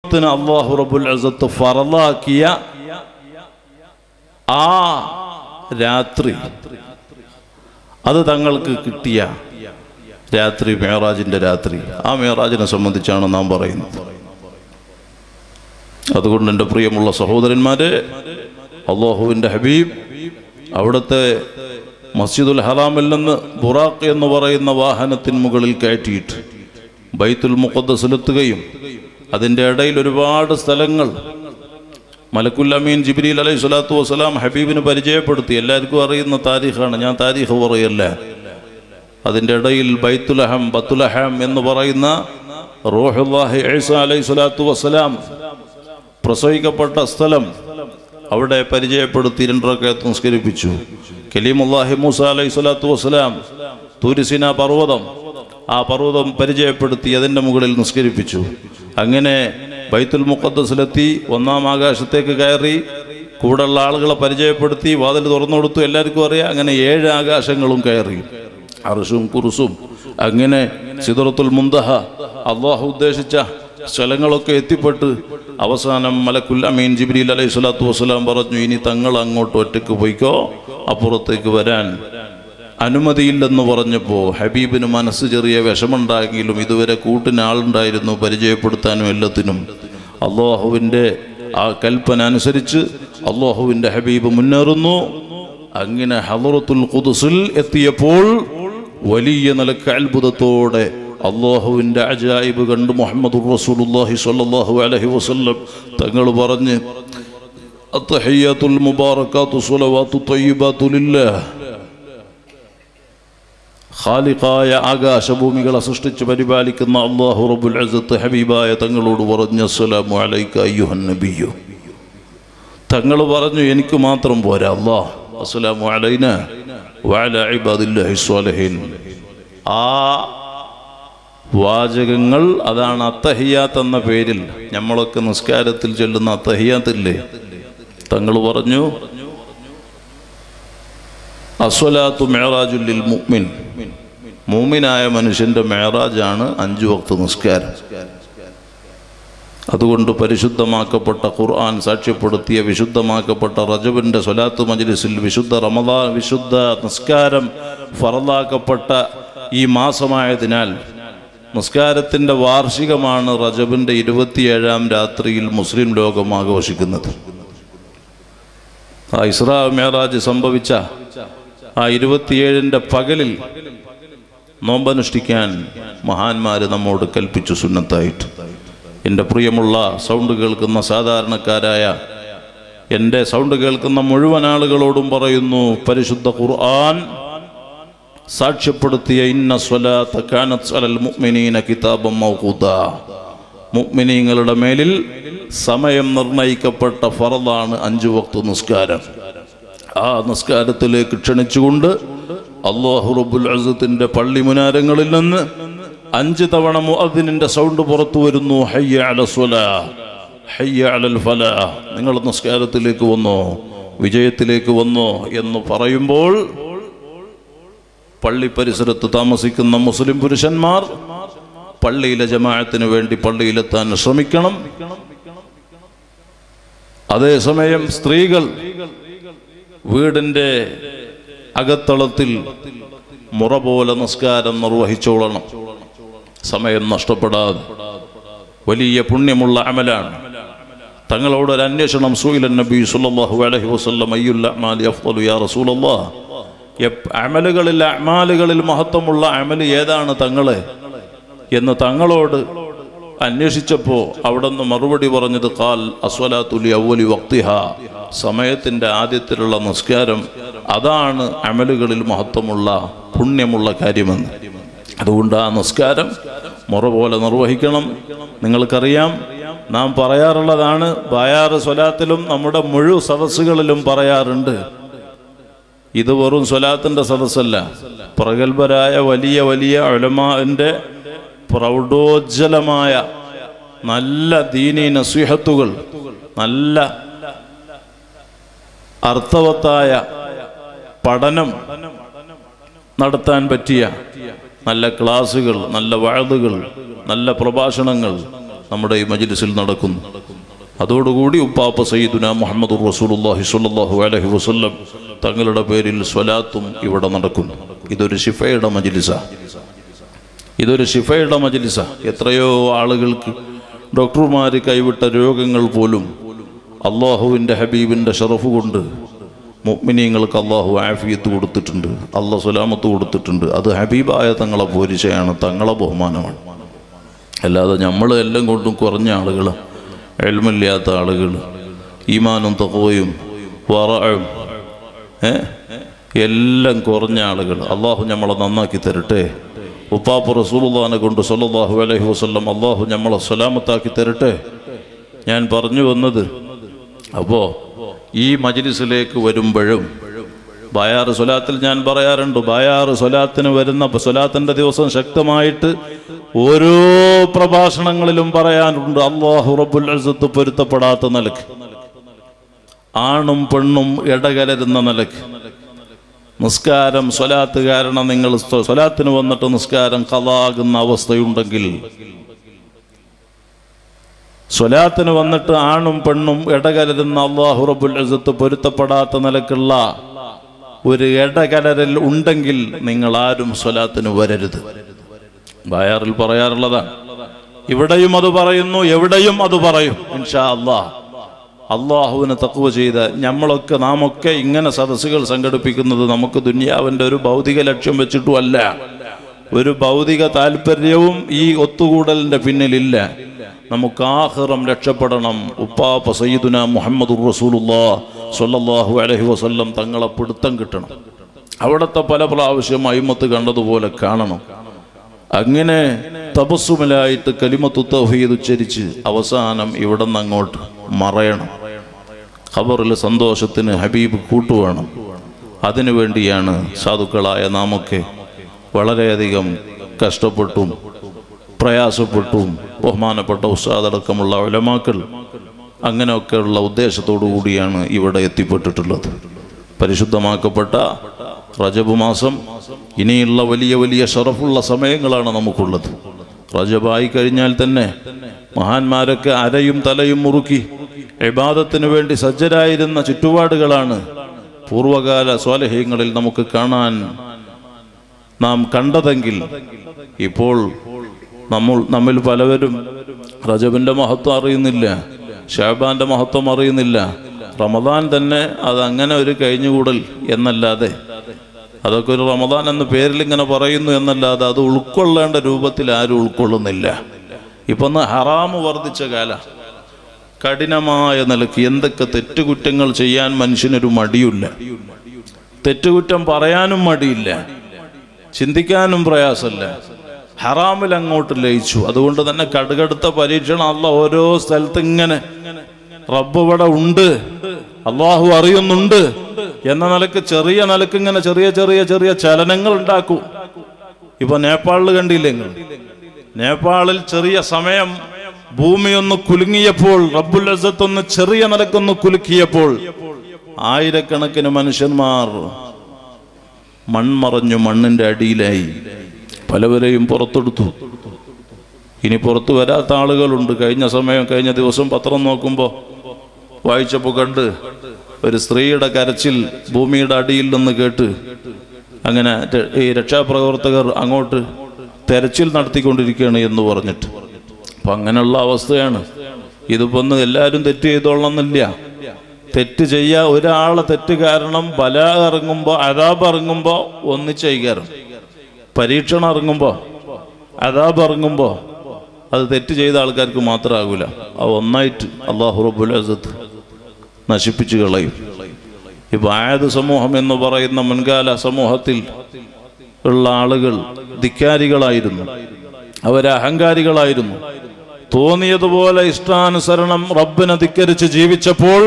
ത്തിന് അള്ളാഹു റബുൽ അസത്ത് ഫറലാക്കിയ ആ രാത്രി അത് തങ്ങൾക്ക് കിട്ടിയ രാത്രി മേറാജിന്റെ രാത്രി ആ മേറാജിനെ സംബന്ധിച്ചാണ് നാം പറയുന്നത് അതുകൊണ്ട് എൻ്റെ പ്രിയമുള്ള സഹോദരന്മാരെ അള്ളാഹുവിൻ്റെ ഹബീബ് അവിടുത്തെ മസ്ജിദുൽ ഹറാമിൽ നിന്ന് ബുറാഖ് എന്ന് പറയുന്ന വാഹനത്തിന് മുകളിൽ കയറ്റിയിട്ട് ബൈത്തുൽ മുഖദ്ദസിലെത്തുകയും അതിൻ്റെ ഇടയിൽ ഒരുപാട് സ്ഥലങ്ങൾ മലക്കുൽ അമീൻ ജിബ്രീൽ അലൈഹി സ്വലാത്തു വസ്സലാം ഹബീബിന് പരിചയപ്പെടുത്തി എല്ലാവർക്കും അറിയുന്ന താരീഖാണ് ഞാൻ താരീഖ് പറയല്ല അതിൻ്റെ ഇടയിൽ ബൈത്തുലഹം ബത്തുലഹം എന്ന് പറയുന്ന റോഹുല്ലാഹി ഈസ അലൈഹി സ്വലാത്തു വസ്സലാം പ്രസവിക്കപ്പെട്ട സ്ഥലം അവിടെ പരിചയപ്പെടുത്തി രണ്ടരക്കയത്ത് നിസ്കരിപ്പിച്ചു കലീമുല്ലാഹി മൂസ അലൈഹി സ്വലാത്തു വസ്സലാം തൂരിസിന പർവ്വതം ആ പർവ്വതം പരിചയപ്പെടുത്തി അതിൻ്റെ മുകളിൽ നിസ്കരിപ്പിച്ചു അങ്ങനെ ബൈത്തുൽ മുഖദ്സിലെത്തി ഒന്നാം ആകാശത്തേക്ക് കയറി കൂടെയുള്ള ആളുകളെ പരിചയപ്പെടുത്തി വാതിൽ തുറന്നു കൊടുത്തു എല്ലാവർക്കും അറിയാം അങ്ങനെ ഏഴ് ആകാശങ്ങളും കയറി അർഷും കുറുസും അങ്ങനെ സിദറത്തുൽ മുന്തഹ അള്ളാഹു ഉദ്ദേശിച്ച സ്ഥലങ്ങളൊക്കെ എത്തിപ്പെട്ട് അവസാനം മലക്കുൽ അമീൻ ജിബ്രീൽ അലൈഹി സ്വലാത്തു വസ്സലാം പറഞ്ഞു ഇനി തങ്ങൾ അങ്ങോട്ട് ഒറ്റയ്ക്ക് പോയിക്കോ അപ്പുറത്തേക്ക് വരാൻ അനുമതിയില്ലെന്ന് പറഞ്ഞപ്പോൾ ഹബീബിന് മനസ്സ് ചെറിയ വിഷമുണ്ടായെങ്കിലും ഇതുവരെ കൂട്ടിന് ആളുണ്ടായിരുന്നു പരിചയപ്പെടുത്താനും എല്ലാത്തിനും അള്ളാഹുവിൻ്റെ ആ കൽപ്പന അനുസരിച്ച് അള്ളാഹുവിൻ്റെ ഹബീബ് മുന്നേറുന്നു അങ്ങനെ ഹലറത്തുൽ ഖുദ്സിൽ എത്തിയപ്പോൾ വലിയ നിലക്ക് അത്ഭുതത്തോടെ അള്ളാഹുവിൻ്റെ അജായിബ് കണ്ട് മുഹമ്മദ് റസൂലുള്ളാഹി സ്വല്ലല്ലാഹു അലൈഹി വസല്ലം തങ്ങൾ പറഞ്ഞ് അത്തഹയ്യാത്തുൽ മുബാറക്കാത്തു സ്വലവാത്തു തയ്യിബാത്തു ലില്ലാഹ് ഖാലിഖായ ആകാശഭൂമികളെ സൃഷ്ടിച്ച് പരിപാലിക്കുന്ന അള്ളാഹു റബ്ബുൽ അസത്ത് ഹബീബായ തങ്ങളോട് പറഞ്ഞു അസ്സലാമു അലൈക അയ്യുഹൻ നബിയു തങ്ങൾ പറഞ്ഞു എനിക്ക് മാത്രം പോരാ അള്ളാഹ് അസ്സലാമു അലൈന വഅല ഇബാദില്ലാഹി സ്വാലിഹീൻ ആ വാചകങ്ങൾ അതാണ് അത്തഹിയാത്ത് എന്ന പേരിൽ നമ്മളൊക്കെ നിസ്കാരത്തിൽ ചൊല്ലുന്ന അത്തഹിയാത്തില്ലേ തങ്ങൾ പറഞ്ഞു അസ്വലാത്തു മേറാജുല്ലിൽ മുഅ്മിൻ മൂമിനായ മനുഷ്യന്റെ മേറാജാണ് അഞ്ചു വക്ത് നിസ്കാരം അതുകൊണ്ട് പരിശുദ്ധമാക്കപ്പെട്ട ഖുർആൻ സാക്ഷ്യപ്പെടുത്തിയ വിശുദ്ധമാക്കപ്പെട്ട റജബിന്റെ സ്വലാത്ത് മജ്ലിസിൽ വിശുദ്ധ റമദാ വിശുദ്ധ നിസ്കാരം ഫറലാക്കപ്പെട്ട ഈ മാസമായതിനാൽ നിസ്കാരത്തിന്റെ വാർഷികമാണ് റജബിന്റെ ഇരുപത്തിയേഴാം രാത്രിയിൽ മുസ്ലിം ലോകം ആഘോഷിക്കുന്നത് ആ ഇസ്രാ മേറാജ് സംഭവിച്ച ആ ഇരുപത്തിയേഴിൻ്റെ പകലിൽ നോമ്പനുഷ്ഠിക്കാൻ മഹാന്മാര് നമ്മോട് കൽപ്പിച്ചു സുന്നത്തായിട്ട് എൻ്റെ പ്രിയമുള്ള സൗണ്ട് കേൾക്കുന്ന സാധാരണക്കാരായ എൻ്റെ സൗണ്ട് കേൾക്കുന്ന മുഴുവൻ ആളുകളോടും പറയുന്നു പരിശുദ്ധ ഖുർആൻ സാക്ഷ്യപ്പെടുത്തിയ ഇന്ന സ്വലാത്ത കാനത്ത് അലൽ മുഅ്മിനീന കിതാബം മൗഖൂദ മുഅ്മിനീങ്ങളുടെ മേലിൽ സമയം നിർണയിക്കപ്പെട്ട ഫറദാണ് അഞ്ചു വക്ത് നിസ്കാരം ആ നിസ്കാരത്തിലേക്ക് ക്ഷണിച്ചുകൊണ്ട് അള്ളാഹു റബ്ബുൽ അസത്തിന്റെ പള്ളി മുനാരങ്ങളിൽ നിന്ന് അഞ്ച് തവണ മുഅദ്ദിനിന്റെ സൗണ്ട് പുറത്തു വരുന്നു ഹയ്യ അല സ്വലാ ഹയ്യ അലൽ ഫലാ നിങ്ങൾ നിസ്കാരത്തിലേക്ക് വന്നോ വിജയത്തിലേക്ക് വന്നോ എന്ന് പറയുമ്പോൾ പള്ളി പരിസരത്ത് താമസിക്കുന്ന മുസ്ലിം പുരുഷന്മാർ പള്ളിയിലെ ജമാഅത്തിന് വേണ്ടി പള്ളിയിലെത്താൻ ശ്രമിക്കണം അതേസമയം സ്ത്രീകൾ വീടിൻ്റെ അകത്തളത്തിൽ മുറ പോലെ നിസ്കാരം നിർവഹിച്ചോളണം സമയം നഷ്ടപ്പെടാതെ വലിയ പുണ്യമുള്ള അമലാണ് തങ്ങളോട് ഒരു അന്വേഷണം സൂയിലൻ നബി സല്ലല്ലാഹു അലൈഹി വസല്ലം അയ്യുൽ അഅ്മാലി അഫ്ളു യാ റസൂലല്ലാഹ് എപ്- അമലുകളിൽ അമാലുകളിൽ മഹത്വമുള്ള അമല് ഏതാണ് തങ്ങളെ എന്ന് തങ്ങളോട് അന്വേഷിച്ചപ്പോൾ അവിടെ നിന്ന് മറുപടി പറഞ്ഞത് കാൽ അസ്വലാത്തുലി അവലി വക്തിഹ സമയത്തിൻ്റെ ആദ്യത്തിലുള്ള നിസ്കാരം അതാണ് അമലുകളിൽ മഹത്വമുള്ള പുണ്യമുള്ള കാര്യമെന്ന് അതുകൊണ്ട് ആ നിസ്കാരം മുറ പോലെ നിർവഹിക്കണം നിങ്ങൾക്കറിയാം നാം പറയാറുള്ളതാണ് ബായാറ് സ്വലാത്തിലും നമ്മുടെ മുഴു സദസ്സുകളിലും പറയാറുണ്ട് ഇത് വെറും സ്വലാത്തിൻ്റെ സദസ്സല്ല പ്രഗത്ഭരായ വലിയ വലിയ ഒലമാൻ്റെ പ്രൗഢോജ്ജലമായ നല്ല ദീനി നസീഹത്തുകൾ നല്ല അർത്ഥവത്തായ പഠനം നടത്താൻ പറ്റിയ നല്ല ക്ലാസ്സുകൾ നല്ല വാഴുകൾ നല്ല പ്രഭാഷണങ്ങൾ നമ്മുടെ ഈ മജ്ലിസിൽ നടക്കുന്നു അതോടുകൂടി ഉപ്പാപ്പ സയ്യിദുന മുഹമ്മദ് റസൂലുള്ളാഹി സ്വല്ലല്ലാഹു അലൈഹി വസല്ലം തങ്ങളുടെ പേരിൽ സ്വലാത്തും ഇവിടെ നടക്കുന്നു ഇതൊരു ഷിഫയുടെ മജ്ലിസ ഇതൊരു ഷിഫയുടെ മജ്ലിസ എത്രയോ ആളുകൾക്ക് ഡോക്ടർമാർ കൈവിട്ട രോഗങ്ങൾ പോലും അള്ളാഹുവിൻ്റെ ഹബീബിൻ്റെ ഷറഫ് കൊണ്ട് മുഅ്മിനീങ്ങൾക്ക് അള്ളാഹു ആഫിയത്ത് കൊടുത്തിട്ടുണ്ട് അള്ളാഹ് സുലാമത്ത് കൊടുത്തിട്ടുണ്ട് അത് ഹബീബായ തങ്ങളെ പോരിശയാണ് തങ്ങളെ ബഹുമാനമാണ് അല്ലാതെ നമ്മൾ എല്ലാം കൊണ്ടും കുറഞ്ഞ ആളുകൾ എൽമില്ലാത്ത ആളുകൾ ഈമാനും തകവയും വറയും ഏ എല്ലാം കുറഞ്ഞ ആളുകൾ അള്ളാഹു നമ്മളെ നന്നാക്കി തരട്ടെ ഉപ്പാപ്പ് റസൂലുള്ളാനെ കൊണ്ട് സല്ലല്ലാഹു അലൈഹി വസല്ലം അള്ളാഹു നമ്മളെ സലാമത്താക്കി തരട്ടെ ഞാൻ പറഞ്ഞു വന്നത് അപ്പോൾ ഈ മജ്ലിസിലേക്ക് വരുമ്പോഴും ബായാറ് സ്വലാത്തിൽ ഞാൻ പറയാറുണ്ട് ബായാറ് സ്വലാത്തിന് വരുന്ന സ്വലാത്തിൻ്റെ ദിവസം ശക്തമായിട്ട് ഓരോ പ്രഭാഷണങ്ങളിലും പറയാറുണ്ട് അള്ളാഹു റബ്ബുൽ അസത്ത് പൊരുത്തപ്പെടാത്ത നിലക്ക് ആണും പെണ്ണും ഇടകലരുന്ന നിലക്ക് നിസ്കാരം സ്വലാത്ത് കാരണം നിങ്ങൾ സ്വ- സ്വലാത്തിന് വന്നിട്ട് നിസ്കാരം കലാകുന്ന അവസ്ഥയുണ്ടെങ്കിൽ സ്വലാത്തിന് വന്നിട്ട് ആണും പെണ്ണും ഇടകലരുന്ന അള്ളാഹു റബ്ബുൽ അസത്ത് പൊരുത്തപ്പെടാത്ത നിലക്കുള്ള ഒരു ഇടകലരൽ ഉണ്ടെങ്കിൽ നിങ്ങൾ ആരും സ്വലാത്തിന് വരരുത് ബയാറിൽ പറയാറുള്ളതാണ് ഇവിടെയും അത് പറയുന്നു എവിടെയും അത് പറയും ഇൻഷാ അള്ളാഹ് അള്ളാഹുവിന് തക്കുവ ചെയ്ത നമ്മളൊക്കെ നാമൊക്കെ ഇങ്ങനെ സദസ്സുകൾ സംഘടിപ്പിക്കുന്നത് നമുക്ക് ദുന്യാവിൻ്റെ ഒരു ഭൗതിക ലക്ഷ്യം വെച്ചിട്ടും അല്ല ഒരു ഭൗതിക താല്പര്യവും ഈ ഒത്തുകൂടലിൻ്റെ പിന്നിലില്ല നമുക്ക് ആഹ്റം രക്ഷപ്പെടണം ഉപ്പാപ്പ സയ്യിദുന മുഹമ്മദ് റസൂലുല്ലാ സ്വല്ലല്ലാഹു അലൈഹി വസല്ലം തങ്ങളെ പിടുത്തം കിട്ടണം അവിടുത്തെ പല പ്രാവശ്യം അയിമത്ത് കണ്ടതുപോലെ കാണണം അങ്ങനെ തപസ്സുമലായിട്ട് കലിമത്തു തൗഹീദ് ഉച്ചരിച്ച് അവസാനം ഇവിടെ നിന്ന് അങ്ങോട്ട് മറയണം ഖബറിൽ സന്തോഷത്തിന് ഹബീബ് കൂട്ടുവേണം അതിനു വേണ്ടിയാണ് സാധുക്കളായ നാമൊക്കെ വളരെയധികം കഷ്ടപ്പെട്ടും പ്രയാസപ്പെട്ടും ബഹുമാനപ്പെട്ട ഉസ്താദടക്കമുള്ള ഉലമാക്കൾ അങ്ങനെയൊക്കെയുള്ള ഉദ്ദേശത്തോടു കൂടിയാണ് ഇവിടെ എത്തിപ്പെട്ടിട്ടുള്ളത് പരിശുദ്ധമാക്കപ്പെട്ട റജബ് മാസം ഇനിയുള്ള വലിയ വലിയ ഷറഫുള്ള സമയങ്ങളാണ് നമുക്കുള്ളത് റജബായി കഴിഞ്ഞാൽ തന്നെ മഹാന്മാരൊക്കെ അരയും തലയും മുറുക്കി ഇബാദത്തിന് വേണ്ടി സജ്ജരായിരുന്ന ചുറ്റുപാടുകളാണ് പൂർവകാല സ്വാലഹ്യങ്ങളിൽ നമുക്ക് കാണാൻ നാം കണ്ടതെങ്കിൽ ഇപ്പോൾ നമ്മൾ നമ്മിൽ പലവരും റജബിന്റെ മഹത്വം അറിയുന്നില്ല ഷാബാന്റെ മഹത്വം അറിയുന്നില്ല റമദാൻ തന്നെ അത് അങ്ങനെ ഒരു കഴിഞ്ഞുകൂടൽ എന്നല്ലാതെ അതൊക്കെ ഒരു റമദാൻ എന്ന പേരിൽ ഇങ്ങനെ പറയുന്നു എന്നല്ലാതെ അത് ഉൾക്കൊള്ളേണ്ട രൂപത്തിൽ ആരും ഉൾക്കൊള്ളുന്നില്ല ഇപ്പൊ ഒന്ന് ഹറാമ് വർദ്ധിച്ച കാല കഠിനമായ നിലക്ക് എന്തൊക്കെ തെറ്റുകുറ്റങ്ങൾ ചെയ്യാൻ മനുഷ്യനൊരു മടിയില്ല തെറ്റുകുറ്റം പറയാനും മടിയില്ല ചിന്തിക്കാനും പ്രയാസമല്ല ഹറാമിൽ അങ്ങോട്ട് ലയിച്ചു അതുകൊണ്ട് തന്നെ കടുകടുത്ത പരീക്ഷണം അല്ല ഓരോ സ്ഥലത്ത് ഇങ്ങനെ റബ്ബ് ഇവിടെ ഉണ്ട് അള്ളാഹു അറിയുന്നുണ്ട് എന്ന നിലക്ക് ചെറിയ നിലക്ക് ഇങ്ങനെ ചെറിയ ചെറിയ ചെറിയ ചലനങ്ങൾ ഉണ്ടാക്കും ഇപ്പൊ നേപ്പാളിൽ കണ്ടില്ലേ നിങ്ങൾ നേപ്പാളിൽ ചെറിയ സമയം ഭൂമി ഒന്ന് കുലുങ്ങിയപ്പോൾ റബ്ബുൽ അസത്ത് ഒന്ന് ചെറിയ നിലക്കൊന്ന് കുലുക്കിയപ്പോൾ ആയിരക്കണക്കിന് മനുഷ്യന്മാർ മൺമറഞ്ഞു മണ്ണിന്റെ അടിയിലായി പലവരെയും പുറത്തെടുത്തു ഇനി പുറത്തു വരാത്ത ആളുകളുണ്ട് കഴിഞ്ഞ സമയം കഴിഞ്ഞ ദിവസം പത്രം നോക്കുമ്പോൾ വായിച്ചപ്പോൾ കണ്ട് ഒരു സ്ത്രീയുടെ കരച്ചിൽ ഭൂമിയുടെ അടിയിൽ നിന്ന് കേട്ട് അങ്ങനെ ര- ഈ രക്ഷാപ്രവർത്തകർ അങ്ങോട്ട് തെരച്ചിൽ നടത്തിക്കൊണ്ടിരിക്കുകയാണ് എന്ന് പറഞ്ഞിട്ട് അപ്പം അങ്ങനെയുള്ള അവസ്ഥയാണ് ഇതിപ്പോ ഒന്ന് എല്ലാവരും തെറ്റ് ചെയ്തോളണമെന്നില്ല തെറ്റ് ചെയ്യാ ഒരാളെ തെറ്റ് കാരണം ബല ഇറങ്ങുമ്പോൾ അതാബ് ഇറങ്ങുമ്പോൾ ഒന്നിച്ച് ചെയ്യാറും പരീക്ഷണം ഇറങ്ങുമ്പോൾ അതാബ് ഇറങ്ങുമ്പോൾ അത് തെറ്റ് ചെയ്ത ആൾക്കാർക്ക് മാത്രമാകൂല അത് ഒന്നായിട്ട് അള്ളാഹു റബ്ബുൽ അസത്ത് നശിപ്പിച്ചു കളയും ഇപ്പൊ ആയത് സമൂഹം എന്ന് പറയുന്ന മുൻകാല സമൂഹത്തിൽ ഉള്ള ആളുകൾ ധിക്കാരികളായിരുന്നു അവര് അഹങ്കാരികളായിരുന്നു തോന്നിയതുപോലെ ഇഷ്ടാനുസരണം റബ്ബിനെ ധിക്കരിച്ച് ജീവിച്ചപ്പോൾ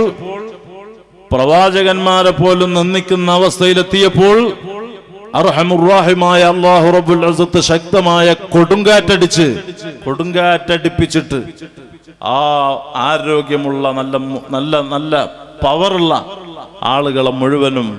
പ്രവാചകന്മാരെ പോലും നിന്ദിക്കുന്ന അവസ്ഥയിലെത്തിയപ്പോൾ അർഹമുറാഹിമായ അള്ളാഹു റബ്ബുൽ അസത്ത് ശക്തമായ കൊടുങ്കാറ്റടിച്ച് കൊടുങ്കാറ്റടിപ്പിച്ചിട്ട് ആ ആരോഗ്യമുള്ള നല്ല മു- നല്ല നല്ല പവറുള്ള ആളുകളെ മുഴുവനും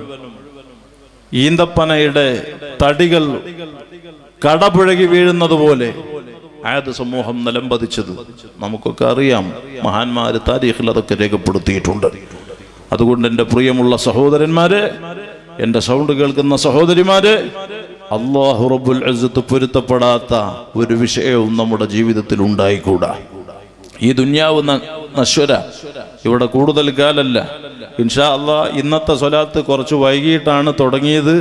ഈന്തപ്പനയുടെ തടികൾ കടപുഴകി വീഴുന്നത് പോലെ ആയത് സമൂഹം നിലംപതിച്ചത് നമുക്കൊക്കെ അറിയാം മഹാന്മാര് താരീഖിൽ അതൊക്കെ രേഖപ്പെടുത്തിയിട്ടുണ്ട് അതുകൊണ്ട് എൻ്റെ പ്രിയമുള്ള സഹോദരന്മാരെ എൻ്റെ സൗണ്ട് കേൾക്കുന്ന സഹോദരിമാരെ അള്ളാഹു റബ്ബുൽ അസത്ത് പൊരുത്തപ്പെടാത്ത ഒരു വിഷയവും നമ്മുടെ ജീവിതത്തിൽ ഉണ്ടായിക്കൂടാ ഈ ദുന്യാവ് ന- നശ്വര ഇവിടെ കൂടുതൽ കാലല്ല ഇൻഷാ അള്ളാ ഇന്നത്തെ സ്വലാത്ത് കുറച്ച് വൈകിട്ടാണ് തുടങ്ങിയത്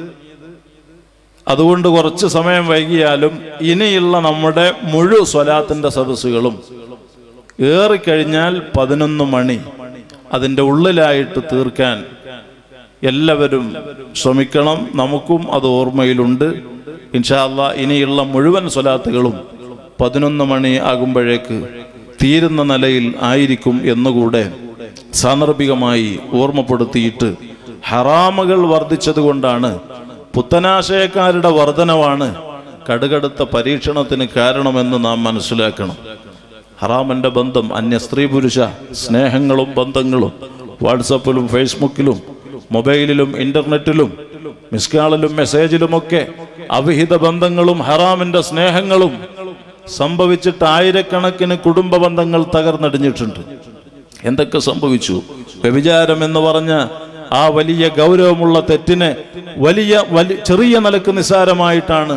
അതുകൊണ്ട് കുറച്ച് സമയം വൈകിയാലും ഇനിയുള്ള നമ്മുടെ മുഴു സ്വലാത്തിന്റെ സദസ്സുകളും ഏറിക്കഴിഞ്ഞാൽ പതിനൊന്ന് മണി അതിൻ്റെ ഉള്ളിലായിട്ട് തീർക്കാൻ എല്ലാവരും ശ്രമിക്കണം നമുക്കും അത് ഓർമ്മയിലുണ്ട് ഇൻഷാല്ല ഇനിയുള്ള മുഴുവൻ സ്വലാത്തുകളും പതിനൊന്ന് മണി ആകുമ്പോഴേക്ക് തീരുന്ന നിലയിൽ ആയിരിക്കും എന്നുകൂടെ സാന്ദർഭികമായി ഓർമ്മപ്പെടുത്തിയിട്ട് ഹറാമുകൾ വർദ്ധിച്ചതുകൊണ്ടാണ് പുത്തനാശയക്കാരുടെ വർധനവാണ് കടുകടുത്ത പരീക്ഷണത്തിന് കാരണമെന്ന് നാം മനസ്സിലാക്കണം ഹറാമിന്റെ ബന്ധം അന്യ സ്ത്രീ പുരുഷ സ്നേഹങ്ങളും ബന്ധങ്ങളും വാട്സപ്പിലും ഫേസ്ബുക്കിലും മൊബൈലിലും ഇന്റർനെറ്റിലും മിസ്കാളിലും മെസ്സേജിലുമൊക്കെ അവിഹിത ബന്ധങ്ങളും ഹറാമിന്റെ സ്നേഹങ്ങളും സംഭവിച്ചിട്ട് ആയിരക്കണക്കിന് കുടുംബ ബന്ധങ്ങൾ തകർന്നടിഞ്ഞിട്ടുണ്ട് എന്തൊക്കെ സംഭവിച്ചു വ്യഭിചാരം എന്ന് പറഞ്ഞ ആ വലിയ ഗൗരവമുള്ള തെറ്റിനെ വലിയ വലിയ ചെറിയ നിലക്ക് നിസ്സാരമായിട്ടാണ്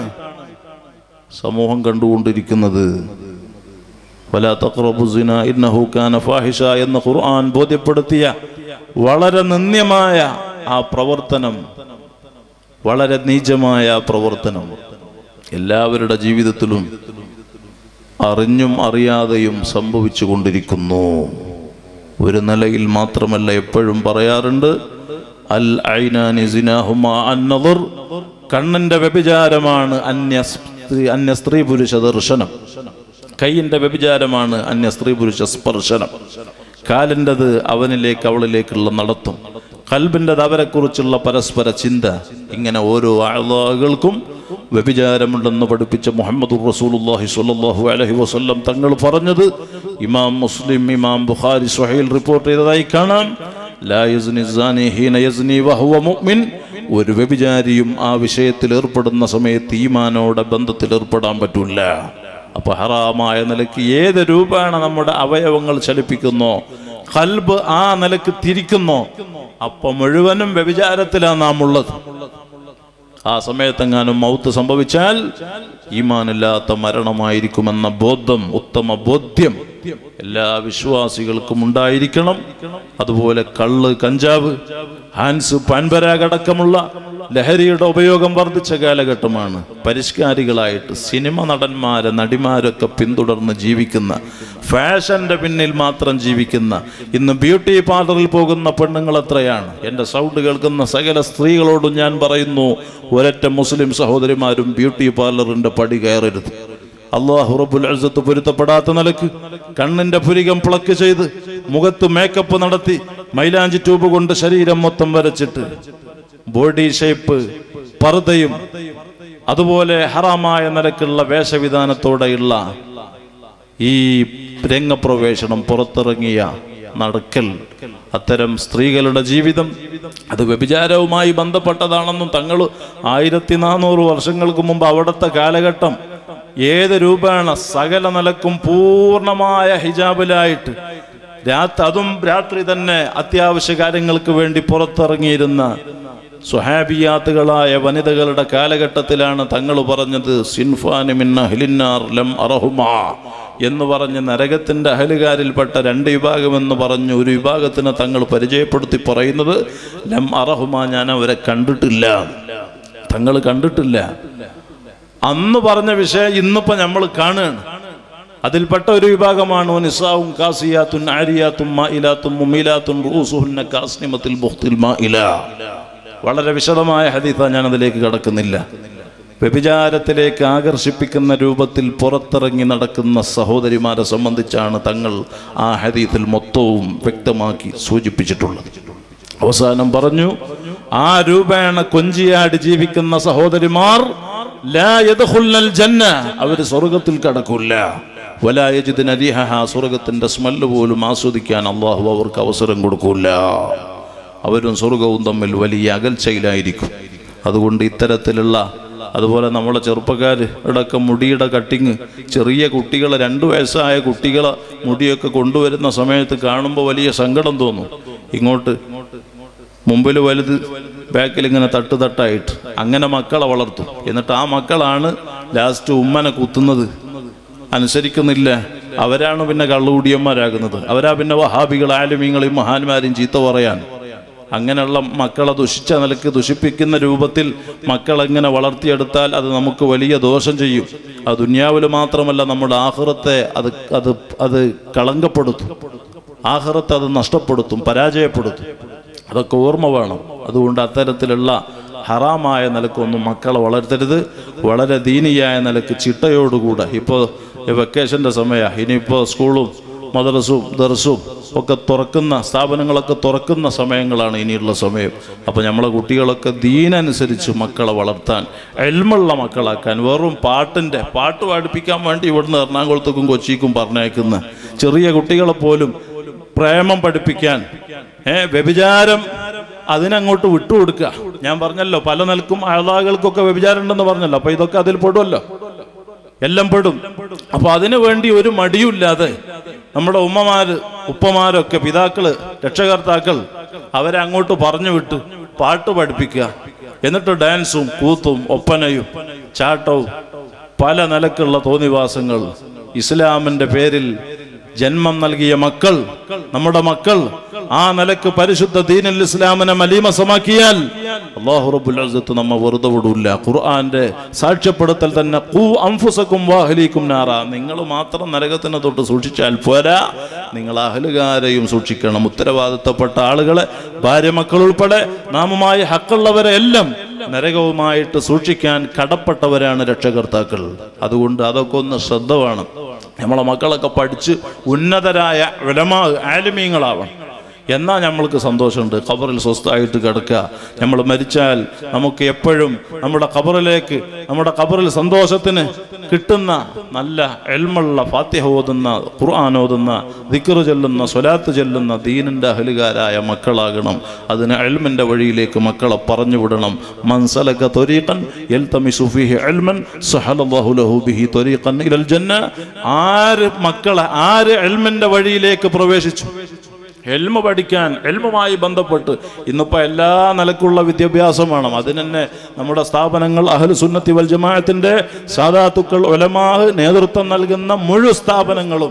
സമൂഹം കണ്ടുകൊണ്ടിരിക്കുന്നത് വലാ തഖ്റബു സിന ഇന്നഹു കാന ഫാഹിഷ എന്ന് ഖുർആൻ ബോധ്യപ്പെടുത്തിയ വളരെ നിന്ദ്യമായ ആ പ്രവർത്തനം വളരെ നീചമായ ആ പ്രവർത്തനം എല്ലാവരുടെ ജീവിതത്തിലും അറിഞ്ഞും അറിയാതെയും സംഭവിച്ചു കൊണ്ടിരിക്കുന്നു ഒരു നിലയിൽ മാത്രമല്ല എപ്പോഴും പറയാറുണ്ട് അൽ ഐനാനി സിനാഹുമാ അന്നദർ കണ്ണിന്റെ വ്യഭിചാരമാണ് അന്യ സ്ത്രീ അന്യ സ്ത്രീ പുരുഷ ദർശനം കൈയിന്റെ വ്യഭിചാരമാണ് അന്യ സ്ത്രീ പുരുഷ സ്പർശനം കാലിൻ്റെത് അവനിലേക്ക് അവളിലേക്കുള്ള നടത്തും കൽബിൻ്റെത് അവരെക്കുറിച്ചുള്ള പരസ്പര ചിന്ത ഇങ്ങനെ ഓരോ ആളുകൾക്കും വ്യഭിചാരമുണ്ടെന്ന് പഠിപ്പിച്ച മുഹമ്മദ് റസൂലുള്ളാഹി സ്വല്ലല്ലാഹു അലൈഹി വസല്ലം തങ്ങൾ പറഞ്ഞത് ഇമാം മുസ്ലിം ഇമാം ബുഖാരി സ്വഹീൽ റിപ്പോർട്ട് ചെയ്തതായി കാണാം ലാ യസ്നി സാനി ഹീന യസ്നി വഹുവ മുഅ്മിൻ ഒരു വ്യഭിചാരിയും ആ വിഷയത്തിൽ ഏർപ്പെടുന്ന സമയത്ത് ഈമാനോടെ ബന്ധത്തിൽ ഏർപ്പെടാൻ പറ്റൂല അപ്പൊ ഹറാമായ നിലയ്ക്ക് ഏത് രൂപമാണ് നമ്മുടെ അവയവങ്ങൾ ചലിപ്പിക്കുന്നോ കൽബ് ആ നിലക്ക് തിരിക്കുന്നോ അപ്പൊ മുഴുവനും വ്യഭിചാരത്തിലാണ് നാം ഉള്ളത് ആ സമയത്തെങ്ങാനും മൗത്ത് സംഭവിച്ചാൽ ഈമാനില്ലാത്ത മരണമായിരിക്കുമെന്ന ബോധം ഉത്തമ ബോധ്യം എല്ലാ വിശ്വാസികൾക്കും ഉണ്ടായിരിക്കണം അതുപോലെ കള്ള് കഞ്ചാവ് ഹാൻസ് പാൻപരാഗ് അടക്കമുള്ള ലഹരിയുടെ ഉപയോഗം വർദ്ധിച്ച കാലഘട്ടമാണ് പരിഷ്കാരികളായിട്ട് സിനിമ നടന്മാരെ നടിമാരൊക്കെ പിന്തുടർന്ന് ജീവിക്കുന്ന ഫാഷന്റെ പിന്നിൽ മാത്രം ജീവിക്കുന്ന ഇന്ന് ബ്യൂട്ടി പാർലറിൽ പോകുന്ന പെണ്ണുങ്ങൾ എത്രയാണ് എൻ്റെ സൗണ്ട് കേൾക്കുന്ന സകല സ്ത്രീകളോടും ഞാൻ പറയുന്നു ഒരൊറ്റ മുസ്ലിം സഹോദരിമാരും ബ്യൂട്ടി പാർലറിന്റെ പടി കയറരുത് അള്ളാഹു റബ്ബുൽ അസത്ത് പൊരുത്തപ്പെടാത്ത നിലക്ക് കണ്ണിന്റെ പുരികം പ്ലക്ക് ചെയ്ത് മുഖത്ത് മേക്കപ്പ് നടത്തി മൈലാഞ്ചി ട്യൂബ് കൊണ്ട് ശരീരം മൊത്തം വരച്ചിട്ട് ബോഡി ഷേപ്പ് പർദ്ദയും അതുപോലെ ഹറാമായ നിലക്കുള്ള വേഷവിധാനത്തോടെയുള്ള ഈ രംഗപ്രവേശനം പുറത്തിറങ്ങിയ നടക്കൽ അത്തരം സ്ത്രീകളുടെ ജീവിതം അത് വ്യഭിചാരവുമായി ബന്ധപ്പെട്ടതാണെന്നും തങ്ങൾ ആയിരത്തി നാനൂറ് വർഷങ്ങൾക്ക് മുമ്പ് അവിടുത്തെ കാലഘട്ടം ഏത് രൂപേണ സകല നിലക്കും പൂർണ്ണമായ ഹിജാബിലായിട്ട് രാത്രി അതും രാത്രി തന്നെ അത്യാവശ്യ കാര്യങ്ങൾക്ക് വേണ്ടി പുറത്തിറങ്ങിയിരുന്ന സ്വഹാബിയാത്തുകളായ വനിതകളുടെ കാലഘട്ടത്തിലാണ് തങ്ങൾ പറഞ്ഞത് സിൻഫാനി മിന്ന ഹിലിന്നാർ ലം അറഹുമാ എന്ന് പറഞ്ഞ് നരകത്തിന്റെ അഹലുകാരിൽപ്പെട്ട രണ്ട് വിഭാഗമെന്ന് പറഞ്ഞു ഒരു വിഭാഗത്തിനെ തങ്ങൾ പരിചയപ്പെടുത്തി പറയുന്നത് ലം അറഹുമ ഞാൻ അവരെ കണ്ടിട്ടില്ല തങ്ങൾ കണ്ടിട്ടില്ല അന്ന് പറഞ്ഞ വിഷയം ഇന്നിപ്പോ നമ്മൾ കാണുകയാണ് അതിൽപ്പെട്ട ഒരു വിഭാഗമാണ് നിസാവും കാസിയാത്തുൻ ആരിയാത്തും മായിലാത്തും മുമീലാത്തും റൂസുഹുന്ന കാസ്നിമത്തിൽ ബുഖ്തിൽ മായില വളരെ വിശദമായ ഹദീത്ത ഞാൻ അതിലേക്ക് കടക്കുന്നില്ല വ്യഭിചാരത്തിലേക്ക് ആകർഷിപ്പിക്കുന്ന രൂപത്തിൽ പുറത്തിറങ്ങി നടക്കുന്ന സഹോദരിമാരെ സംബന്ധിച്ചാണ് തങ്ങൾ ആ ഹദീത്തിൽ മൊത്തവും വ്യക്തമാക്കി സൂചിപ്പിച്ചിട്ടുള്ളത് അവസാനം പറഞ്ഞു ആ രൂപേണ കൊഞ്ചിയാടി ജീവിക്കുന്ന സഹോദരിമാർ ലാ യദ്ഖുൽനൽ ജന്ന അവർ സ്വർഗത്തിൽ കടക്കൂല വലായജിദിന റിഹഹ സ്വർഗത്തിന്റെ സ്മെല്ല് പോലും ആസ്വദിക്കാൻ അള്ളാഹു അവർക്ക് അവസരം കൊടുക്കൂല അവരും സ്വർഗവും തമ്മിൽ വലിയ അകൽച്ചയിലായിരിക്കും അതുകൊണ്ട് ഇത്തരത്തിലുള്ള അതുപോലെ നമ്മളെ ചെറുപ്പക്കാർ ഇടക്കം മുടിയുടെ കട്ടിങ് ചെറിയ കുട്ടികളെ രണ്ട് വയസ്സായ കുട്ടികളെ മുടിയൊക്കെ കൊണ്ടുവരുന്ന സമയത്ത് കാണുമ്പോൾ വലിയ സങ്കടം തോന്നും ഇങ്ങോട്ട് മുമ്പിൽ വലുത് ബാക്കിൽ ഇങ്ങനെ തട്ട് തട്ടായിട്ട് അങ്ങനെ മക്കളെ വളർത്തും എന്നിട്ട് ആ മക്കളാണ് ലാസ്റ്റ് ഉമ്മനെ കുത്തുന്നത് അനുസരിക്കുന്നില്ല അവരാണ് പിന്നെ കള്ളുകൂടിയന്മാരാകുന്നത് അവരാ പിന്നെ വഹാബികൾ ആലുമീങ്ങളെയും മഹാന്മാരെയും ചീത്ത പറയാൻ അങ്ങനെയുള്ള മക്കളെ ദുഷിച്ച നിലക്ക് ദുഷിപ്പിക്കുന്ന രൂപത്തിൽ മക്കളെങ്ങനെ വളർത്തിയെടുത്താൽ അത് നമുക്ക് വലിയ ദോഷം ചെയ്യും അത് ദുന്യാവിൽ മാത്രമല്ല നമ്മുടെ ആഹ്റത്തെ അത് അത് അത് കളങ്കപ്പെടുത്തും ആഹ്റത്തെ അത് നഷ്ടപ്പെടുത്തും പരാജയപ്പെടുത്തും അതൊക്കെ ഓർമ്മ വേണം അതുകൊണ്ട് അത്തരത്തിലുള്ള ഹറാമായ നിലക്കൊന്നും മക്കളെ വളർത്തരുത് വളരെ ദീനിയായ നിലക്ക് ചിട്ടയോടുകൂടെ ഇപ്പോൾ വെക്കേഷൻ്റെ സമയമാണ് ഇനിയിപ്പോൾ സ്കൂളും മദ്രസും ദർസും ഒക്കെ തുറക്കുന്ന സ്ഥാപനങ്ങളൊക്കെ തുറക്കുന്ന സമയങ്ങളാണ് ഇനിയുള്ള സമയം അപ്പോൾ നമ്മളെ കുട്ടികളൊക്കെ ദീനനുസരിച്ച് മക്കളെ വളർത്താൻ എൽമുള്ള മക്കളാക്കാൻ വെറും പാട്ടിൻ്റെ പാട്ട് പഠിപ്പിക്കാൻ വേണ്ടി ഇവിടുന്ന് എറണാകുളത്തേക്കും കൊച്ചിക്കും പറഞ്ഞേക്കുന്ന ചെറിയ കുട്ടികളെ പോലും പ്രേമം പഠിപ്പിക്കാൻ ഏ വ്യഭിചാരം അതിനങ്ങോട്ട് വിട്ടുകൊടുക്കുക ഞാൻ പറഞ്ഞല്ലോ പല നിലക്കും അഴതാകൾക്കൊക്കെ വ്യഭിചാരം ഉണ്ടെന്ന് പറഞ്ഞല്ലോ അപ്പൊ ഇതൊക്കെ അതിൽ പെടുമല്ലോ എല്ലാം പെടും അപ്പൊ അതിനു വേണ്ടി ഒരു മടിയുമില്ലാതെ നമ്മുടെ ഉമ്മമാര് ഉപ്പമാരൊക്കെ പിതാക്കള് രക്ഷകർത്താക്കൾ അവരെ അങ്ങോട്ട് പറഞ്ഞു വിട്ട് പാട്ട് പഠിപ്പിക്കുക എന്നിട്ട് ഡാൻസും കൂത്തും ഒപ്പനയും ചാട്ടവും പല നിലക്കുള്ള തോന്നിവാസങ്ങൾ ഇസ്ലാമിന്റെ പേരിൽ ജന്മം നൽകിയ മക്കൾ നമ്മുടെ മക്കൾ ആ നിലക്ക് പരിശുദ്ധ ദീനുൽ ഇസ്ലാമിനെ മലീമസമാക്കിയാൽ അള്ളാഹു റബ്ബുൽ അസ്സത്ത് നമ്മ വെറുതെ വിടൂല ഖുർആന്റെ സാക്ഷ്യപ്പെടുത്തൽ തന്നെ ഖൂ അൻഫുസക്കും വാഹലീക്കും നാറ നിങ്ങൾ മാത്രം നരകത്തിനെ തൊട്ട് സൂക്ഷിച്ചാൽ പോരാ നിങ്ങൾ അഹലുകാരെയും സൂക്ഷിക്കണം ഉത്തരവാദിത്തപ്പെട്ട ആളുകളെ ഭാര്യ മക്കൾ ഉൾപ്പെടെ നാമുമായി ഹക്കുള്ളവരെ എല്ലാം നരകവുമായിട്ട് സൂക്ഷിക്കാൻ കടപ്പെട്ടവരാണ് രക്ഷകർത്താക്കൾ അതുകൊണ്ട് അതൊക്കെ ഒന്ന് ശ്രദ്ധ വേണം നമ്മളെ മക്കളൊക്കെ പഠിച്ച് ഉന്നതരായ ഉലമാ ആലിമീങ്ങളാവണം എന്നാൽ നമ്മൾക്ക് സന്തോഷമുണ്ട് ഖബറിൽ സ്വസ്ഥമായിട്ട് കിടക്കുക നമ്മൾ മരിച്ചാൽ നമുക്ക് എപ്പോഴും നമ്മുടെ ഖബറിലേക്ക് നമ്മുടെ ഖബറിൽ സന്തോഷത്തിന് കിട്ടുന്ന നല്ല എൽമുള്ള ഫാത്തിഹ ഓതുന്ന ഖുർആൻ ഓതുന്ന ദിക്റ് ചൊല്ലുന്ന സ്വലാത്ത് ചൊല്ലുന്ന ദീനിൻ്റെ അഹലുകാരായ മക്കളാകണം അതിന് എൽമിൻ്റെ വഴിയിലേക്ക് മക്കളെ പറഞ്ഞു വിടണം മൻസലക ത്വരീഖൻ യൽതമിസു ഫീഹി ഇൽമൻ സഹലല്ലാഹു ലഹു ബിഹി ത്വരീഖൻ ഇലൽ ജന്ന ആര് മക്കളെ ആര് എൽമിൻ്റെ വഴിയിലേക്ക് പ്രവേശിച്ചു എൽമ പഠിക്കാൻ എൽമുമായി ബന്ധപ്പെട്ട് ഇന്നിപ്പോൾ എല്ലാ നിലക്കുള്ള വിദ്യാഭ്യാസം വേണം അതിന് തന്നെ നമ്മുടെ സ്ഥാപനങ്ങൾ അഹ്ലു സുന്നത്തി വൽ ജമാഅത്തിന്റെ സാദാത്തുക്കൾ ഒലമാഹ് നേതൃത്വം നൽകുന്ന മുഴു സ്ഥാപനങ്ങളും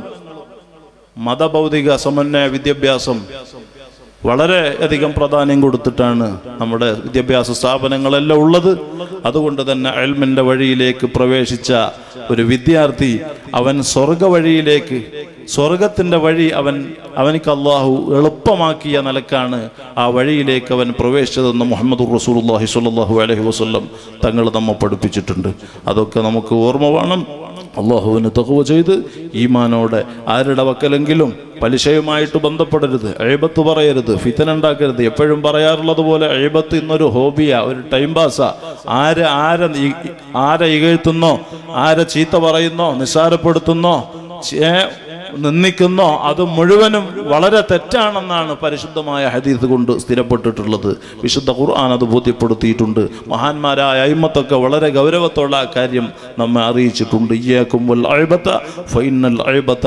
മതഭൗതിക സമന്വയ വിദ്യാഭ്യാസം വളരെ അധികം പ്രാധാന്യം കൊടുത്തിട്ടാണ് നമ്മുടെ വിദ്യാഭ്യാസ സ്ഥാപനങ്ങളെല്ലാം ഉള്ളത് അതുകൊണ്ട് തന്നെ അയൽമിൻ്റെ വഴിയിലേക്ക് പ്രവേശിച്ച ഒരു വിദ്യാർത്ഥി അവൻ സ്വർഗ വഴിയിലേക്ക് സ്വർഗത്തിൻ്റെ വഴി അവൻ അവനിക്ക് അള്ളാഹു എളുപ്പമാക്കിയ നിലക്കാണ് ആ വഴിയിലേക്ക് അവൻ പ്രവേശിച്ചതെന്ന് മുഹമ്മദ് റസൂലുള്ളാഹി സ്വല്ലല്ലാഹു അലൈഹി വസല്ലം തങ്ങൾ നമ്മെ പഠിപ്പിച്ചിട്ടുണ്ട് അതൊക്കെ നമുക്ക് ഓർമ്മ വേണം അള്ളാഹുവിന് തകവ ചെയ്ത് ഈമാനോടെ ആരുടെ വക്കലെങ്കിലും പലിശയുമായിട്ട് ബന്ധപ്പെടരുത് എഴുപത്ത് പറയരുത് ഫിത്തൻ ഉണ്ടാക്കരുത് എപ്പോഴും പറയാറുള്ളത് പോലെ എഴുപത്ത് ഇന്നൊരു ഹോബിയാ ഒരു ടൈം പാസ്സാ ആര് ആരെ ഈ- ആരെ ഇകഴ്ത്തുന്നോ ആരെ ചീത്ത പറയുന്നോ നിസ്സാരപ്പെടുത്തുന്നോ ചേ- നിന്ദിക്കുന്നോ അത് മുഴുവനും വളരെ തെറ്റാണെന്നാണ് പരിശുദ്ധമായ ഹദീസ് കൊണ്ട് സ്ഥിരപ്പെട്ടിട്ടുള്ളത് വിശുദ്ധ ഖുർആൻ അത് ബോധ്യപ്പെടുത്തിയിട്ടുണ്ട് മഹാന്മാരായ അയിമത്തൊക്കെ വളരെ ഗൗരവത്തോടെ ആ കാര്യം നമ്മെ അറിയിച്ചിട്ടുണ്ട് ഇയ്യാക്കും വൽ അഅ്ബത ഫഇന്നൽ അഅ്ബത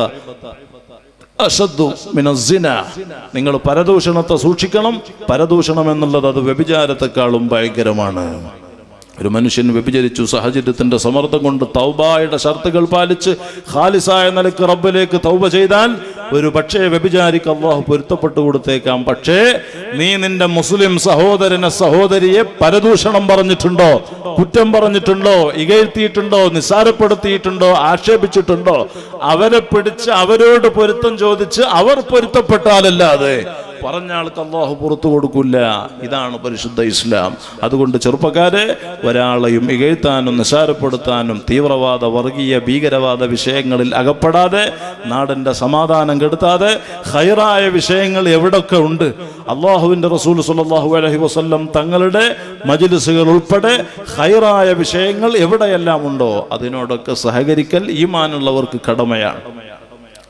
അഷദ്ദു മിനസ്സിന നിങ്ങൾ പരദൂഷണത്തെ സൂക്ഷിക്കണം പരദൂഷണം എന്നുള്ളത് അത് വ്യഭിചാരത്തെക്കാളും ഭയങ്കരമാണ് ഒരു മനുഷ്യൻ വ്യഭിചരിച്ചു സാഹചര്യത്തിന്റെ സമ്മർദ്ദം കൊണ്ട് തൗബായുടെ ഷർത്തുകൾ പാലിച്ച് ഖാലിസായ നിലക്ക് റബ്ബിലേക്ക് തൗബ ചെയ്താൽ ഒരു പക്ഷേ വ്യഭിചാരിക്ക് അള്ളാഹു പൊരുത്തപ്പെട്ടു കൊടുത്തേക്കാം പക്ഷേ നീ നിന്റെ മുസ്ലിം സഹോദരനെ സഹോദരിയെ പരദൂഷണം പറഞ്ഞിട്ടുണ്ടോ കുറ്റം പറഞ്ഞിട്ടുണ്ടോ ഇകഴ്ത്തിയിട്ടുണ്ടോ നിസ്സാരപ്പെടുത്തിയിട്ടുണ്ടോ ആക്ഷേപിച്ചിട്ടുണ്ടോ അവരെ പിടിച്ച് അവരോട് പൊരുത്തം ചോദിച്ച് അവർ പൊരുത്തപ്പെട്ടാലല്ലാതെ പറഞ്ഞ ആൾക്ക് അള്ളാഹു പുറത്തു കൊടുക്കില്ല ഇതാണ് പരിശുദ്ധ ഇസ്ലാം അതുകൊണ്ട് ചെറുപ്പക്കാരെ ഒരാളെയും ഇകഴ്ത്താനും നിസാരപ്പെടുത്താനും തീവ്രവാദ വർഗീയ ഭീകരവാദ വിഷയങ്ങളിൽ അകപ്പെടാതെ നാടിൻ്റെ സമാധാനം കെടുത്താതെ ഹൈറായ വിഷയങ്ങൾ എവിടൊക്കെ ഉണ്ട് അള്ളാഹുവിൻ്റെ റസൂൽ സുല്ലല്ലാഹു അലൈഹി വസല്ലം തങ്ങളുടെ മജ്ലിസുകൾ ഉൾപ്പെടെ ഹൈറായ വിഷയങ്ങൾ എവിടെയെല്ലാം ഉണ്ടോ അതിനോടൊക്കെ സഹകരിക്കൽ ഈമാനുള്ളവർക്ക് കടമയാണ്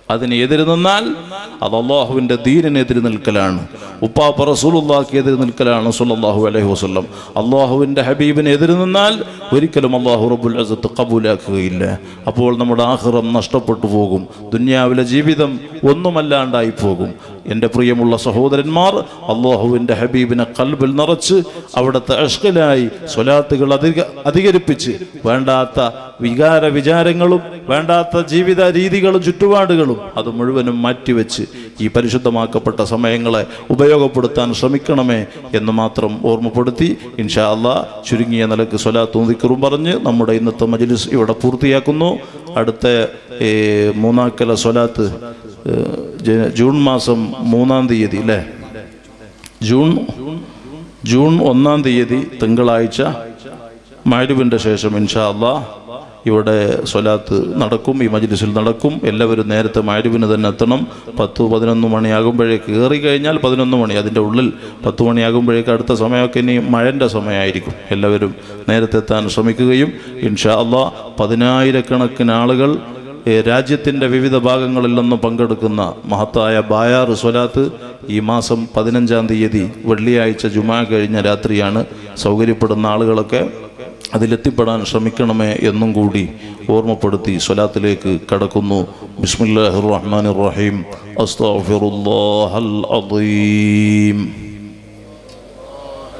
അതിന് എതിര് നിന്നാൽ അത് അള്ളാഹുവിൻ്റെ ദീനിന് എതിര് നിൽക്കലാണ് ഉപ്പാപ്പ റസൂലുള്ളാഹിക്ക് എതിര് നിൽക്കലാണ് സല്ലല്ലാഹു അലൈഹി വസല്ലം അള്ളാഹുവിൻ്റെ ഹബീബിന് എതിര് നിന്നാൽ ഒരിക്കലും അള്ളാഹു റബ്ബുൽ അസത്ത് കബൂലാക്കുകയില്ല അപ്പോൾ നമ്മുടെ ആഹ്റം നഷ്ടപ്പെട്ടു പോകും ദുന്യാവിലെ ജീവിതം ഒന്നുമല്ലാണ്ടായി പോകും എൻ്റെ പ്രിയമുള്ള സഹോദരന്മാർ അള്ളാഹുവിൻ്റെ ഹബീബിനെ കൽബിൽ നിറച്ച് അവിടുത്തെ അഷ്കലായി സ്വലാത്തുകൾ അധിക അധികരിപ്പിച്ച് വേണ്ടാത്ത വികാര വിചാരങ്ങളും വേണ്ടാത്ത ജീവിത രീതികളും ചുറ്റുപാടുകളും അത് മുഴുവനും മാറ്റിവെച്ച് ഈ പരിശുദ്ധമാക്കപ്പെട്ട സമയങ്ങളെ ഉപയോഗപ്പെടുത്താൻ ശ്രമിക്കണമേ എന്ന് മാത്രം ഓർമ്മപ്പെടുത്തി ഇൻഷാ അള്ളാ ചുരുങ്ങിയ നിലക്ക് സ്വലാത്തും ദിക്കറും പറഞ്ഞ് നമ്മുടെ ഇന്നത്തെ മജ്ലിസ് ഇവിടെ പൂർത്തിയാക്കുന്നു അടുത്ത ഏ, മൂന്നാക്കല സ്വലാത്ത് ഏ, ജ- ജൂൺ മാസം മൂന്നാം തീയതി അല്ലേ ജൂൺ ജൂൺ ഒന്നാം തീയതി തിങ്കളാഴ്ച മഹരുവിൻ്റെ ശേഷം ഇൻഷാ അള്ളാ ഇവിടെ സ്വലാത്ത് നടക്കും ഈ മജ്ലിസിൽ നടക്കും എല്ലാവരും നേരത്തെ മഹരുവിന് തന്നെ എത്തണം പത്ത് പതിനൊന്ന് മണിയാകുമ്പോഴേക്ക് കയറി കഴിഞ്ഞാൽ പതിനൊന്ന് മണി അതിൻ്റെ ഉള്ളിൽ പത്ത് മണിയാകുമ്പോഴേക്ക് അടുത്ത സമയമൊക്കെ ഇനി മഴൻ്റെ സമയമായിരിക്കും എല്ലാവരും നേരത്തെ എത്താൻ ശ്രമിക്കുകയും ഇൻഷാ അള്ളാ പതിനായിരക്കണക്കിന് ആളുകൾ ഏ, രാജ്യത്തിൻ്റെ വിവിധ ഭാഗങ്ങളിൽ നിന്ന് പങ്കെടുക്കുന്ന മഹത്തായ ബായാർ സ്വലാത്ത് ഈ മാസം പതിനഞ്ചാം തീയതി വെള്ളിയാഴ്ച ജുമാ കഴിഞ്ഞ രാത്രിയാണ് സൗകര്യപ്പെടുന്ന ആളുകളൊക്കെ അതിലെത്തിപ്പെടാൻ ശ്രമിക്കണമേ എന്നും കൂടി ഓർമ്മപ്പെടുത്തി സ്വലാത്തിലേക്ക് കടക്കുന്നു ബിസ്മില്ലാഹിർ റഹ്മാനിർ റഹീം അസ്തഗ്ഫിറുല്ലാഹൽ അദീം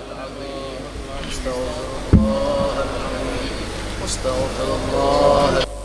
استغفر الله